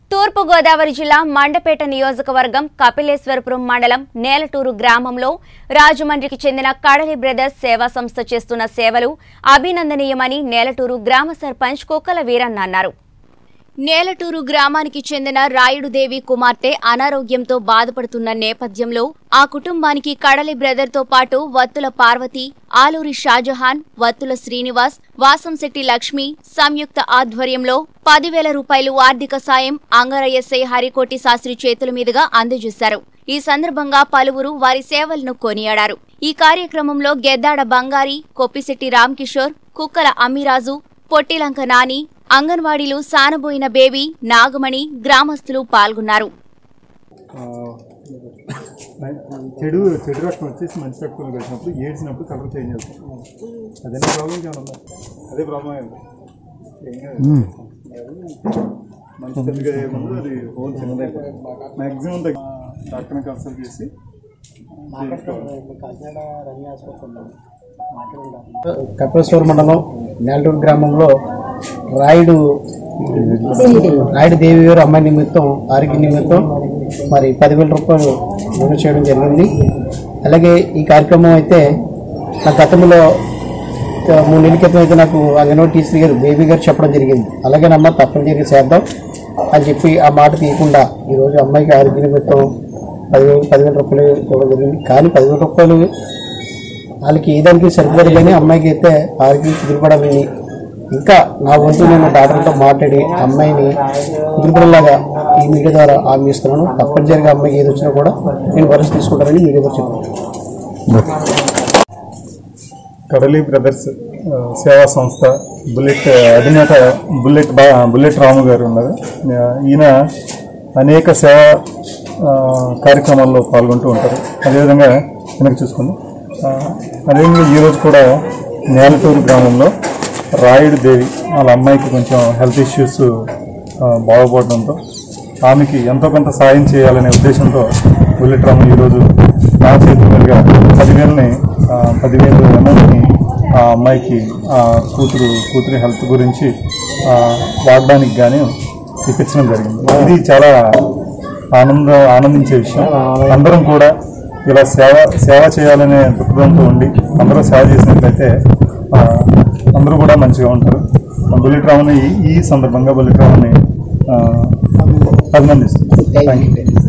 తూర్పుగోదావరి జిల్లా మండపేట నియోజకవర్గం కపిలేశ్వరపురం మండలం నేలటూరు గ్రామంలో రాజమండ్రికి చెందిన కడలి బ్రదర్స్ సేవా సంస్థ చేస్తున్న సేవలు అభినందనీయమని నేలటూరు గ్రామ సర్పంచ్ కుక్కల వీరన్న అన్నారు నేలటూరు గ్రామానికి చెందిన రాయుడుదేవి కుమార్తె అనారోగ్యంతో బాధపడుతున్న నేపథ్యంలో ఆ కుటుంబానికి కడలి బ్రదర్తో పాటు వత్తుల పార్వతి ఆలూరి షాజహాన్ వత్తుల శ్రీనివాస్ వాసంశెట్టి లక్ష్మి సంయుక్త ఆధ్వర్యంలో పదివేల రూపాయలు ఆర్థిక సాయం అంగరయ్యస్ఐ హరికోటి శాస్త్రి చేతుల మీదుగా అందజేశారు ఈ సందర్భంగా పలువురు వారి సేవలను కొనియాడారు ఈ కార్యక్రమంలో గెద్దాడ బంగారి కొప్పిశెట్టి రామ్కిషోర్ కుక్కల అమ్మిరాజు పొట్టిలంక నాని అంగన్వాడీలు సానబోయిన బేబీ నాగమణి గ్రామస్తులు పాల్గొన్నారు ఆ, చెడు చెడు రక్తం వచ్చేసి మంచి రక్తం కలిసినప్పుడు ఏడ్చినప్పుడు కలర్ చేంజ్ అవుతుంది అదే ప్రాబ్లం ఉందా అదే ప్రాబ్లం ఏంటి ఏం కాదు. మంచి పెద్దగా ఏముందో అది హోల్ చిన్నదైపోతుంది మ్యాక్సిమం డాక్టర్ని కన్సల్ట్ చేసి కపిలేశ్వర మండలం నేలటూరు గ్రామంలో రాయుడు రాయుడు దేవి గారు అమ్మాయి నిమిత్తం ఆరోగ్య నిమిత్తం మరి పదివేల రూపాయలు విడుదల చేయడం జరిగింది అలాగే ఈ కార్యక్రమం అయితే నా గతంలో ఒక మూడు నెలల క్రితం అయితే నాకు అంగన్వాడీ టీచర్ గారు బేబీ గారు చెప్పడం జరిగింది అలాగే నమ్మ తప్పనిసరిగా చేద్దాం అని చెప్పి ఆ మాట తీయకుండా ఈరోజు అమ్మాయికి ఆరోగ్య నిమిత్తం పదివేలు పదివేల రూపాయలు ఇవ్వడం జరిగింది కానీ పదివేల రూపాయలు వాళ్ళకి ఏదానికి సరిపడదు కానీ అమ్మాయికి అయితే ఆరోగ్యం కుదిరిపడాలని ఇంకా నా వంతు నేను డాక్టర్తో మాట్లాడి అమ్మాయిని కుదిరిపడేలాగా ఈ మీడియా ద్వారా హామీ ఇస్తున్నాను తప్పనిసరిగా అమ్మాయికి ఏది వచ్చినా కూడా నేను భరోసా తీసుకుంటానని మీడియా ద్వారా చెప్తాను కడలి బ్రదర్స్ ఆ, సేవా సంస్థ బుల్లెట్ అధినేత బుల్లెట్ బా బుల్లెట్ రాము గారు ఉన్నారు ఆ, ఈయన అనేక సేవా ఆ, కార్యక్రమాల్లో పాల్గొంటూ ఉంటారు అదేవిధంగా వెనక్కి చూసుకుందాం ఆ, అదేవిధంగా ఈరోజు కూడా నేలటూరు గ్రామంలో రాయుడు దేవి వాళ్ళ అమ్మాయికి కొంచెం హెల్త్ ఇష్యూస్ బాగుపడడంతో ఆమెకి ఎంతో కొంత సాయం చేయాలనే ఉద్దేశంతో బుల్లెట్ రాము ఈరోజు నా చేతి మీదుగా పదివేలని ఆ, పదివేలు అమౌంట్ని ఆ అమ్మాయికి ఆ కూతురు కూతురి హెల్త్ గురించి ఆ, వాడడానికి గాను ఇప్పించడం జరిగింది ఇది చాలా ఆనంద ఆనందించే విషయం అందరం కూడా ఇలా సేవ సేవ చేయాలనే దృక్పథంతో ఉండి అందరూ సేవ చేసినట్లయితే ఆ, అందరూ కూడా మంచిగా ఉంటారు బుల్లెట్ రావుని ఈ- ఈ సందర్భంగా బుల్లెట్ రావుని ఆ, అభినందిస్తున్నాను థ్యాంక్ యూ